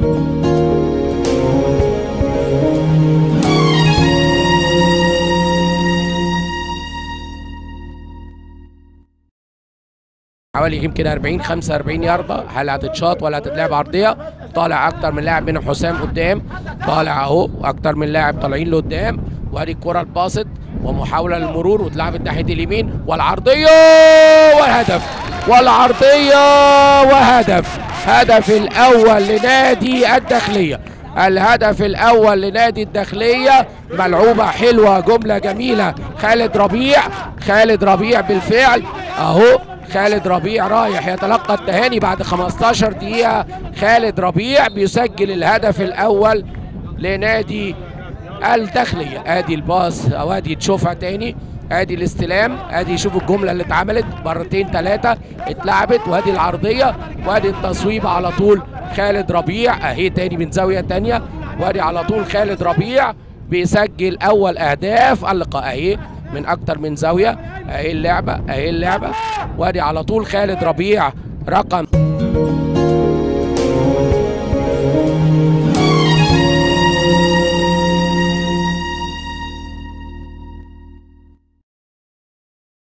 حوالي يمكن 40 45 ياردة هل هتتشاط ولا هتتلعب عرضيه طالع اكتر من لاعب منهم حسام قدام طالع اهو اكتر من لاعب طالعين لقدام وادي الكره الباسط ومحاوله للمرور واتلعبت ناحيه اليمين والعرضيه والهدف والعرضيه وهدف هدف الاول لنادي الداخليه الهدف الاول لنادي الداخليه ملعوبه حلوه جمله جميله خالد ربيع خالد ربيع بالفعل اهو خالد ربيع رايح يتلقى التهاني بعد 15 دقيقة خالد ربيع بيسجل الهدف الأول لنادي الداخلية ادي الباص او ادي تشوفها تاني ادي الاستلام ادي شوف الجملة اللي اتعملت مرتين ثلاثة اتلعبت وادي العرضية وادي التصويب على طول خالد ربيع اهي تاني من زاوية تانية وادي على طول خالد ربيع بيسجل اول اهداف اللقاء اهي من اكتر من زاويه اهي اللعبه اهي اللعبه وادي على طول خالد ربيع رقم